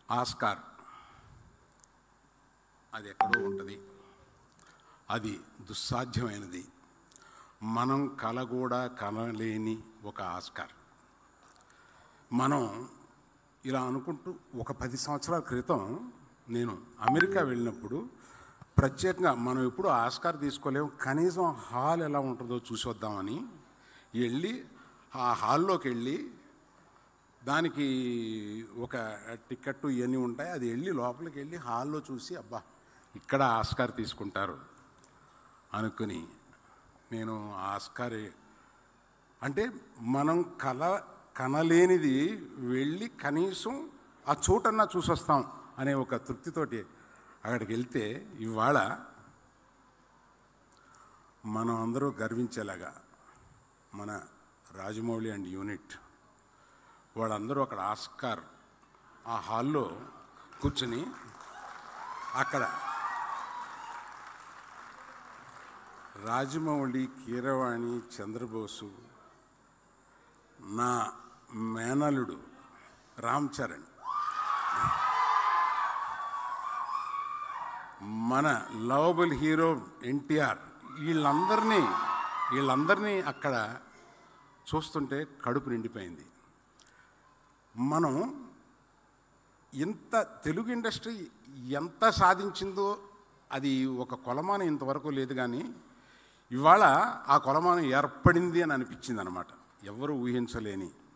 Oscar అది ఎక్కడో ఉంటుంది అది దుస్సాధ్యమైనది మనం కల కూడా కనలేని ఒక ఆస్కార్ మనం ఇలా అనుకుంటూ ఒక పది సంవత్సరాల క్రితం నేను అమెరికా వెళ్ళినప్పుడు ప్రత్యేకంగా మనం ఎప్పుడు ఆస్కార్ తీసుకోలేము కనీసం హాల్ ఎలా ఉంటుందో చూసి వద్దామని వెళ్ళి ఆ హాల్లోకి వెళ్ళి దానికి ఒక టికెట్ ఇవన్నీ ఉంటాయి అది వెళ్ళి లోపలికి వెళ్ళి హాల్లో చూసి అబ్బా ఇక్కడ ఆస్కార్ తీసుకుంటారు అనుకుని నేను ఆస్కార్ అంటే మనం కల కనలేనిది వెళ్ళి కనీసం ఆ చోటన్నా చూసొస్తాం అనే ఒక తృప్తితోటి అక్కడికి వెళ్తే ఇవాళ మనం అందరూ గర్వించేలాగా మన రాజమౌళి అండ్ యూనిట్ వాళ్ళందరూ అక్కడ ఆస్కార్ ఆ హాల్లో కూర్చుని అక్కడ రాజమౌళి కీరవాణి చంద్రబోసు నా మేనలుడు రామ్ చరణ్ మన లవబుల్ హీరో ఎన్టీఆర్ వీళ్ళందరినీ వీళ్ళందరినీ అక్కడ చూస్తుంటే కడుపు నిండిపోయింది మనం ఇంత తెలుగు ఇండస్ట్రీ ఎంత సాధించిందో అది ఒక కొలమానం ఇంతవరకు లేదు కానీ ఇవాళ ఆ కొలమానం ఏర్పడింది అని అనిపించింది అనమాట ఎవరు ఊహించలేని